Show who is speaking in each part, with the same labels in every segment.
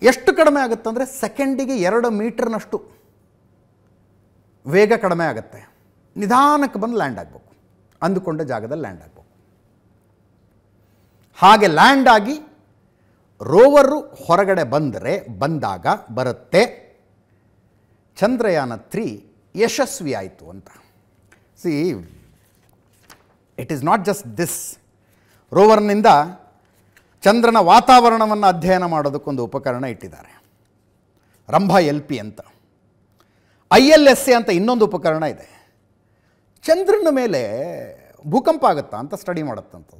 Speaker 1: ಎಷ್ಟು ಕಡಿಮೆ ಆಗುತ್ತಂದರೆ ಸೆಕೆಂಡಿಗೆ ಎರಡು ಮೀಟರ್ನಷ್ಟು ವೇಗ ಕಡಿಮೆ ಆಗುತ್ತೆ ನಿಧಾನಕ್ಕೆ ಬಂದು ಲ್ಯಾಂಡ್ ಆಗಬೇಕು ಅಂದುಕೊಂಡ ಜಾಗದಲ್ಲಿ ಲ್ಯಾಂಡ್ ಆಗಬೇಕು ಹಾಗೆ ಲ್ಯಾಂಡ್ ಆಗಿ ರೋವರು ಹೊರಗಡೆ ಬಂದರೆ ಬಂದಾಗ ಬರುತ್ತೆ ಚಂದ್ರಯಾನ ತ್ರೀ ಯಶಸ್ವಿ ಆಯಿತು ಅಂತ see it is not just this ರೋವರ್ನಿಂದ ಚಂದ್ರನ ವಾತಾವರಣವನ್ನು ಅಧ್ಯಯನ ಮಾಡೋದಕ್ಕೊಂದು ಉಪಕರಣ ಇಟ್ಟಿದ್ದಾರೆ ರಂಭ ಎಲ್ ಪಿ ಅಂತ ಐ ಎಲ್ ಎಸ್ ಎ ಅಂತ ಇನ್ನೊಂದು ಉಪಕರಣ ಇದೆ ಚಂದ್ರನ ಮೇಲೆ ಭೂಕಂಪ ಆಗುತ್ತಾ ಅಂತ ಸ್ಟಡಿ ಮಾಡುತ್ತಂಥದ್ದು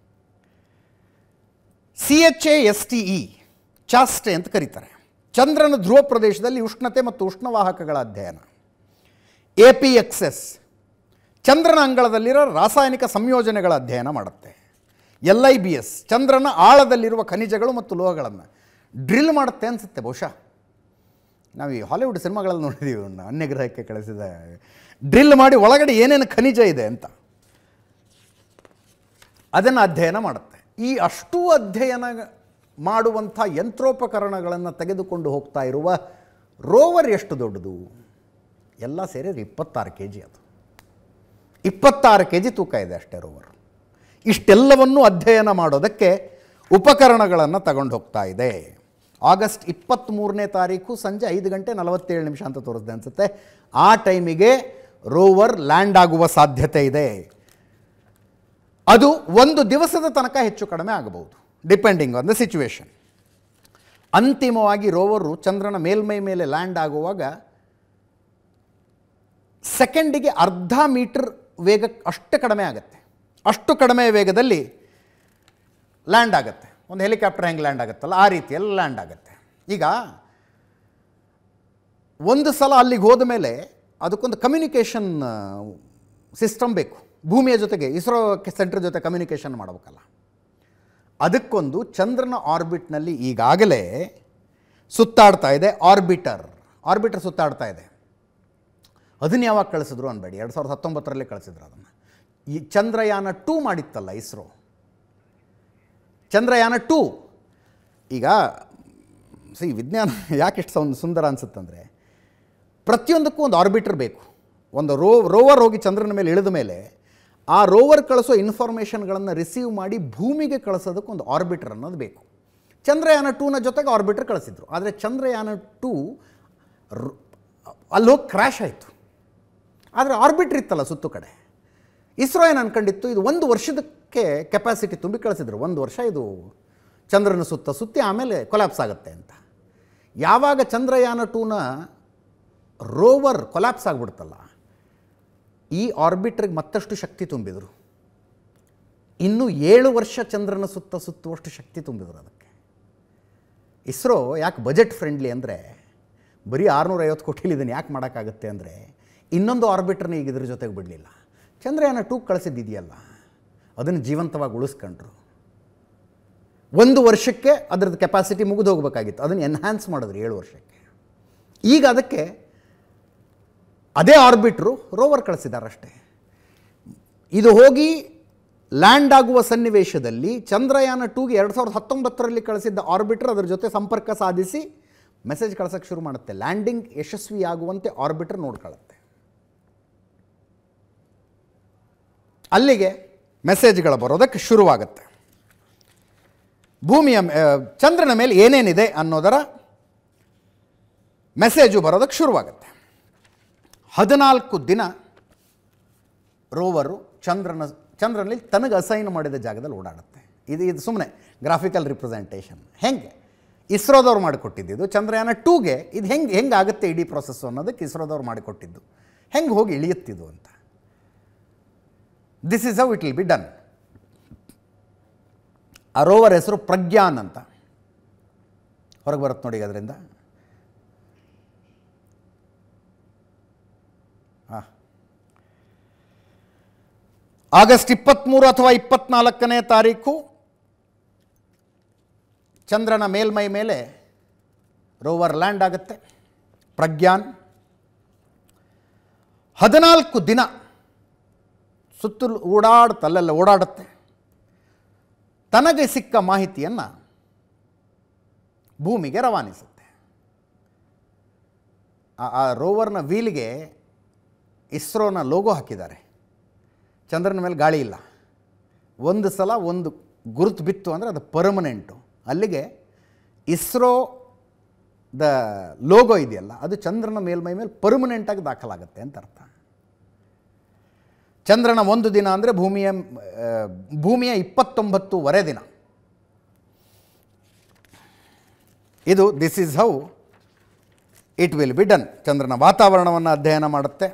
Speaker 1: C H A S T E ChaSTE ಅಂತ ಕರೀತಾರೆ ಚಂದ್ರನ ಧ್ರುವ ಪ್ರದೇಶದಲ್ಲಿ ಉಷ್ಣತೆ ಮತ್ತು ಉಷ್ಣವಾಹಕಗಳ ಅಧ್ಯಯನ ಎ ಪಿ ಎಕ್ಸ್ ಎಸ್ ಚಂದ್ರನ ಅಂಗಳದಲ್ಲಿರೋ ರಾಸಾಯನಿಕ ಸಂಯೋಜನೆಗಳ ಅಧ್ಯಯನ ಮಾಡುತ್ತೆ ಎಲ್ ಐ ಬಿ ಎಸ್ ಚಂದ್ರನ ಆಳದಲ್ಲಿರುವ ಖನಿಜಗಳು ಮತ್ತು ಲೋಹಗಳನ್ನು ಡ್ರಿಲ್ ಮಾಡುತ್ತೆ ಅನಿಸುತ್ತೆ ಬಹುಶಃ ನಾವು ಈ ಹಾಲಿವುಡ್ ಸಿನಿಮಾಗಳಲ್ಲಿ ನೋಡಿದ್ದೀವಿ ಇವನ್ನ ಅನ್ಯಗ್ರಹಕ್ಕೆ ಕಳಿಸಿದ ಡ್ರಿಲ್ ಮಾಡಿ ಒಳಗಡೆ ಏನೇನು ಖನಿಜ ಇದೆ ಅಂತ ಅದನ್ನು ಅಧ್ಯಯನ ಮಾಡುತ್ತೆ ಈ ಅಷ್ಟೂ ಅಧ್ಯಯನ ಮಾಡುವಂಥ ಯಂತ್ರೋಪಕರಣಗಳನ್ನು ತೆಗೆದುಕೊಂಡು ಹೋಗ್ತಾ ಇರುವ ರೋವರ್ ಎಷ್ಟು ದೊಡ್ಡದು ಎಲ್ಲ ಸೇರಿದ್ರೆ ಇಪ್ಪತ್ತಾರು ಕೆ ಜಿ ಅದು ಇಪ್ಪತ್ತಾರು ಕೆ ಜಿ ತೂಕ ಇದೆ ಅಷ್ಟೇ ರೋವರ್ ಇಷ್ಟೆಲ್ಲವನ್ನೂ ಅಧ್ಯಯನ ಮಾಡೋದಕ್ಕೆ ಉಪಕರಣಗಳನ್ನು ತಗೊಂಡು ಹೋಗ್ತಾ ಇದೆ ಆಗಸ್ಟ್ ಇಪ್ಪತ್ತ್ಮೂರನೇ ತಾರೀಕು ಸಂಜೆ ಐದು ಗಂಟೆ ನಲವತ್ತೇಳು ನಿಮಿಷ ಅಂತ ತೋರಿಸಿದೆ ಅನಿಸುತ್ತೆ ಆ ಟೈಮಿಗೆ ರೋವರ್ ಲ್ಯಾಂಡ್ ಆಗುವ ಸಾಧ್ಯತೆ ಇದೆ ಅದು ಒಂದು ದಿವಸದ ತನಕ ಹೆಚ್ಚು ಕಡಿಮೆ ಆಗಬಹುದು ಡಿಪೆಂಡಿಂಗ್ ಆನ್ ದ ಸಿಚುವೇಶನ್ ಅಂತಿಮವಾಗಿ ರೋವರು ಚಂದ್ರನ ಮೇಲ್ಮೈ ಮೇಲೆ ಲ್ಯಾಂಡ್ ಆಗುವಾಗ ಸೆಕೆಂಡಿಗೆ ಅರ್ಧ ಮೀಟರ್ ವೇಗ ಅಷ್ಟು ಕಡಿಮೆ ಆಗುತ್ತೆ ಅಷ್ಟು ಕಡಿಮೆ ವೇಗದಲ್ಲಿ ಲ್ಯಾಂಡ್ ಆಗುತ್ತೆ ಒಂದು ಹೆಲಿಕಾಪ್ಟರ್ ಹೆಂಗೆ ಲ್ಯಾಂಡ್ ಆಗುತ್ತಲ್ಲ ಆ ರೀತಿಯಲ್ಲಿ ಲ್ಯಾಂಡ್ ಆಗುತ್ತೆ ಈಗ ಒಂದು ಸಲ ಅಲ್ಲಿಗೆ ಹೋದ ಮೇಲೆ ಅದಕ್ಕೊಂದು ಕಮ್ಯುನಿಕೇಷನ್ ಸಿಸ್ಟಮ್ ಬೇಕು ಭೂಮಿಯ ಜೊತೆಗೆ ಇಸ್ರೋ ಸೆಂಟರ್ ಜೊತೆ ಕಮ್ಯುನಿಕೇಷನ್ ಮಾಡಬೇಕಲ್ಲ ಅದಕ್ಕೊಂದು ಚಂದ್ರನ ಆರ್ಬಿಟ್ನಲ್ಲಿ ಈಗಾಗಲೇ ಸುತ್ತಾಡ್ತಾ ಇದೆ ಆರ್ಬಿಟರ್ ಆರ್ಬಿಟರ್ ಸುತ್ತಾಡ್ತಾ ಇದೆ ಅದನ್ನ ಯಾವಾಗ ಕಳಿಸಿದ್ರು ಅನ್ಬೇಡಿ ಎರಡು ಸಾವಿರದ ಹತ್ತೊಂಬತ್ತರಲ್ಲಿ ಕಳಿಸಿದ್ರು ಅದನ್ನು ಈ ಚಂದ್ರಯಾನ ಟೂ ಮಾಡಿತ್ತಲ್ಲ ಇಸ್ರೋ ಚಂದ್ರಯಾನ ಟೂ ಈಗ ಸಿ ವಿಜ್ಞಾನ ಯಾಕೆ ಇಷ್ಟು ಸೌಂದ್ ಸುಂದರ ಅನಿಸುತ್ತಂದರೆ ಪ್ರತಿಯೊಂದಕ್ಕೂ ಒಂದು ಆರ್ಬಿಟರ್ ಬೇಕು ಒಂದು ರೋ ರೋವರ್ ಹೋಗಿ ಚಂದ್ರನ ಮೇಲೆ ಇಳಿದ ಮೇಲೆ ಆ ರೋವರ್ ಕಳಿಸೋ ಇನ್ಫಾರ್ಮೇಷನ್ಗಳನ್ನು ರಿಸೀವ್ ಮಾಡಿ ಭೂಮಿಗೆ ಕಳಿಸೋದಕ್ಕೆ ಒಂದು ಆರ್ಬಿಟರ್ ಅನ್ನೋದು ಬೇಕು ಚಂದ್ರಯಾನ ಟೂನ ಜೊತೆಗೆ ಆರ್ಬಿಟರ್ ಕಳಿಸಿದ್ರು ಆದರೆ ಚಂದ್ರಯಾನ ಟೂ ಅಲ್ಲಿ ಹೋಗಿ ಕ್ರ್ಯಾಶ್ ಆಯಿತು ಆದರೆ ಆರ್ಬಿಟ್ರ್ ಇತ್ತಲ್ಲ ಸುತ್ತು ಕಡೆ ಇಸ್ರೋ ಏನು ಅನ್ಕೊಂಡಿತ್ತು ಇದು ಒಂದು ವರ್ಷದಕ್ಕೆ ಕೆಪಾಸಿಟಿ ತುಂಬಿ ಕಳಿಸಿದ್ರು ಒಂದು ವರ್ಷ ಇದು ಚಂದ್ರನ ಸುತ್ತ ಸುತ್ತಿ ಆಮೇಲೆ ಕೊಲ್ಯಾಪ್ಸ್ ಆಗುತ್ತೆ ಅಂತ ಯಾವಾಗ ಚಂದ್ರಯಾನ ಟೂನ ರೋವರ್ ಕೊಲ್ಯಾಪ್ಸ್ ಆಗಿಬಿಡ್ತಲ್ಲ ಈ ಆರ್ಬಿಟ್ರಿಗೆ ಮತ್ತಷ್ಟು ಶಕ್ತಿ ತುಂಬಿದರು ಇನ್ನು ಏಳು ವರ್ಷ ಚಂದ್ರನ ಸುತ್ತ ಸುತ್ತುವಷ್ಟು ಶಕ್ತಿ ತುಂಬಿದರು ಅದಕ್ಕೆ ಇಸ್ರೋ ಯಾಕೆ ಬಜೆಟ್ ಫ್ರೆಂಡ್ಲಿ ಅಂದರೆ ಬರೀ ಆರುನೂರೈವತ್ತು ಕೋಟಿಲಿ ಇದನ್ನು ಯಾಕೆ ಮಾಡೋಕ್ಕಾಗುತ್ತೆ ಅಂದರೆ ಇನ್ನೊಂದು ಆರ್ಬಿಟ್ರನ್ನ ಈಗ ಇದ್ರ ಜೊತೆಗೆ ಬಿಡಲಿಲ್ಲ ಚಂದ್ರಯಾನ ಟೂ ಕಳಿಸಿದ್ದಿದೆಯಲ್ಲ ಅದನ್ನು ಜೀವಂತವಾಗಿ ಉಳಿಸ್ಕೊಂಡ್ರು ಒಂದು ವರ್ಷಕ್ಕೆ ಅದರದ್ದು ಕೆಪಾಸಿಟಿ ಮುಗಿದು ಹೋಗಬೇಕಾಗಿತ್ತು ಅದನ್ನು ಎನ್ಹ್ಯಾನ್ಸ್ ಮಾಡಿದ್ರು ಏಳು ವರ್ಷಕ್ಕೆ ಈಗ ಅದಕ್ಕೆ ಅದೇ ಆರ್ಬಿಟ್ರು ರೋವರ್ ಕಳಿಸಿದಾರಷ್ಟೇ ಇದು ಹೋಗಿ ಲ್ಯಾಂಡ್ ಆಗುವ ಸನ್ನಿವೇಶದಲ್ಲಿ ಚಂದ್ರಯಾನ ಟೂಗೆ ಎರಡು ಸಾವಿರದ ಹತ್ತೊಂಬತ್ತರಲ್ಲಿ ಕಳಿಸಿದ್ದ ಆರ್ಬಿಟ್ರ್ ಅದರ ಜೊತೆ ಸಂಪರ್ಕ ಸಾಧಿಸಿ ಮೆಸೇಜ್ ಕಳ್ಸೋಕ್ಕೆ ಶುರು ಮಾಡುತ್ತೆ ಲ್ಯಾಂಡಿಂಗ್ ಯಶಸ್ವಿಯಾಗುವಂತೆ ಆರ್ಬಿಟ್ರ್ ನೋಡ್ಕೊಳ್ಳುತ್ತೆ ಅಲ್ಲಿಗೆ ಮೆಸೇಜ್ಗಳು ಬರೋದಕ್ಕೆ ಶುರುವಾಗುತ್ತೆ ಭೂಮಿಯ ಮೇ- ಆ, ಚಂದ್ರನ ಮೇಲೆ ಏನೇನಿದೆ ಅನ್ನೋದರ ಮೆಸೇಜು ಬರೋದಕ್ಕೆ ಶುರುವಾಗುತ್ತೆ ಹದಿನಾಲ್ಕು ದಿನ ರೋವರು ಚಂದ್ರನ ಚಂದ್ರನಲ್ಲಿ ತನಗೆ ಅಸೈನ್ ಮಾಡಿದ ಜಾಗದಲ್ಲಿ ಓಡಾಡುತ್ತೆ ಇದು ಇದು ಸುಮ್ಮನೆ ಗ್ರಾಫಿಕಲ್ ರಿಪ್ರೆಸೆಂಟೇಷನ್ ಹೆಂಗೆ ಇಸ್ರೋದವ್ರು ಮಾಡಿಕೊಟ್ಟಿದ್ದು ಚಂದ್ರಯಾನ ಟೂಗೆ ಇದು ಹೆಂಗೆ ಹೆಂಗೆ ಆಗುತ್ತೆ ಇಡೀ ಪ್ರೊಸೆಸ್ಸು ಅನ್ನೋದಕ್ಕೆ ಇಸ್ರೋದವ್ರು ಮಾಡಿಕೊಟ್ಟಿದ್ದು ಹೆಂಗೆ ಹೋಗಿ ಇಳಿಯುತ್ತಿದ್ದು ಅಂತ this is how it will be done ಆ ರೋವರ್ ಹೆಸರು ಪ್ರಜ್ಞಾನ್ ಅಂತ ಹೊರಗೆ ಬರುತ್ತೆ ನೋಡಿ ಅದರಿಂದ ಹಾಂ ಆಗಸ್ಟ್ ಇಪ್ಪತ್ತ್ಮೂರು ಅಥವಾ ಇಪ್ಪತ್ನಾಲ್ಕನೇ ತಾರೀಕು ಚಂದ್ರನ ಮೇಲ್ಮೈ ಮೇಲೆ ರೋವರ್ ಲ್ಯಾಂಡ್ ಆಗುತ್ತೆ ಪ್ರಜ್ಞಾನ್ ಹದಿನಾಲ್ಕು ದಿನ ಸುತ್ತಲೂ ಓಡಾಡುತ್ತೆ ಅಲ್ಲೆಲ್ಲ ಓಡಾಡುತ್ತೆ ತನಗೆ ಸಿಕ್ಕ ಮಾಹಿತಿಯನ್ನು ಭೂಮಿಗೆ ರವಾನಿಸುತ್ತೆ ಆ- ಆ ರೋವರ್ನ ವೀಲ್ಗೆ ಇಸ್ರೋನ ಲೋಗೋ ಹಾಕಿದ್ದಾರೆ ಚಂದ್ರನ ಮೇಲೆ ಗಾಳಿ ಇಲ್ಲ ಒಂದು ಸಲ ಒಂದು ಗುರುತು ಬಿತ್ತು ಅಂದರೆ ಅದು ಪರ್ಮನೆಂಟು ಅಲ್ಲಿಗೆ ಇಸ್ರೋ ದ ಲೋಗೋ ಇದೆಯಲ್ಲ ಅದು ಚಂದ್ರನ ಮೇಲ್ಮೈ ಮೇಲೆ ಪರ್ಮನೆಂಟಾಗಿ ದಾಖಲಾಗುತ್ತೆ ಅಂತ ಅರ್ಥ ಚಂದ್ರನ ಒಂದು ದಿನ ಅಂದರೆ ಭೂಮಿಯ ಆ, ಭೂಮಿಯ ಇಪ್ಪತ್ತೊಂಬತ್ತೂವರೆ ದಿನ ಇದು this is how it will be done ಚಂದ್ರನ ವಾತಾವರಣವನ್ನು ಅಧ್ಯಯನ ಮಾಡುತ್ತೆ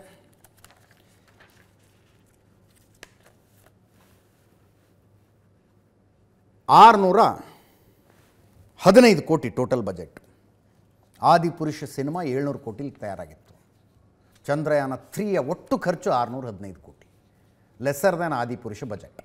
Speaker 1: ಆರುನೂರ ಹದಿನೈದು ಕೋಟಿ ಟೋಟಲ್ ಬಜೆಟ್ ಆದಿಪುರುಷ ಸಿನಿಮಾ ಏಳ್ನೂರು ಕೋಟಿಲಿ ತಯಾರಾಗಿತ್ತು ಚಂದ್ರಯಾನ ತ್ರೀಯ ಒಟ್ಟು ಖರ್ಚು ಆರುನೂರ ಹದಿನೈದು ಕೋಟಿ ಲೆಸ್ಸರ್ ದ್ಯಾನ್ ಆದಿಪುರುಷ ಬಜೆಟ್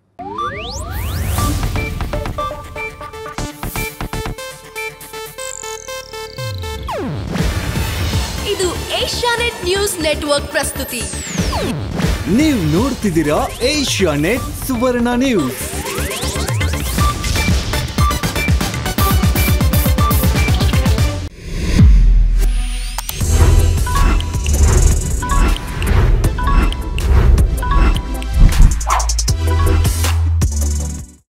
Speaker 2: ಇದು ಏಷ್ಯಾನೆಟ್ ನ್ಯೂಸ್ ನೆಟ್ವರ್ಕ್ ಪ್ರಸ್ತುತಿ
Speaker 3: ನೀವು ನೋಡ್ತಿದ್ದೀರಾ ಏಷ್ಯಾ ನೆಟ್ ಸುವರ್ಣ ನ್ಯೂಸ್